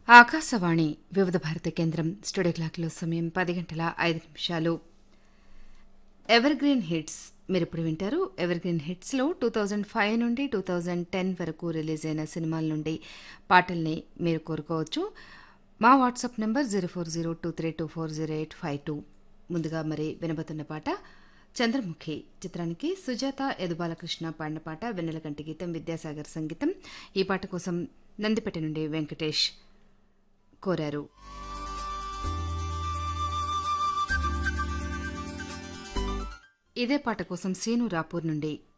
ఆకాశవాణి వివిధ భారత కేంద్రం స్టూడియో క్లాక్లో సమయం పది గంటల ఐదు నిమిషాలు ఎవర్ గ్రీన్ హిట్స్ మీరు ఇప్పుడు వింటారు ఎవర్ గ్రీన్ హిట్స్లో టూ థౌజండ్ ఫైవ్ నుండి టూ థౌజండ్ టెన్ వరకు రిలీజ్ అయిన సినిమాల నుండి పాటల్ని మీరు కోరుకోవచ్చు మా WhatsApp number zero four zero two three two four zero eight five two ముందుగా మరి వినబోతున్న పాట చంద్రముఖి చిత్రానికి సుజాత యదుబాలకృష్ణ పాడిన పాట వెన్నెలకంటి గీతం విద్యాసాగర్ సంగీతం ఈ పాట కోసం నందిపేట నుండి వెంకటేష్ కోరారు ఇదే పాట కోసం సీను రాపూర్ నుండి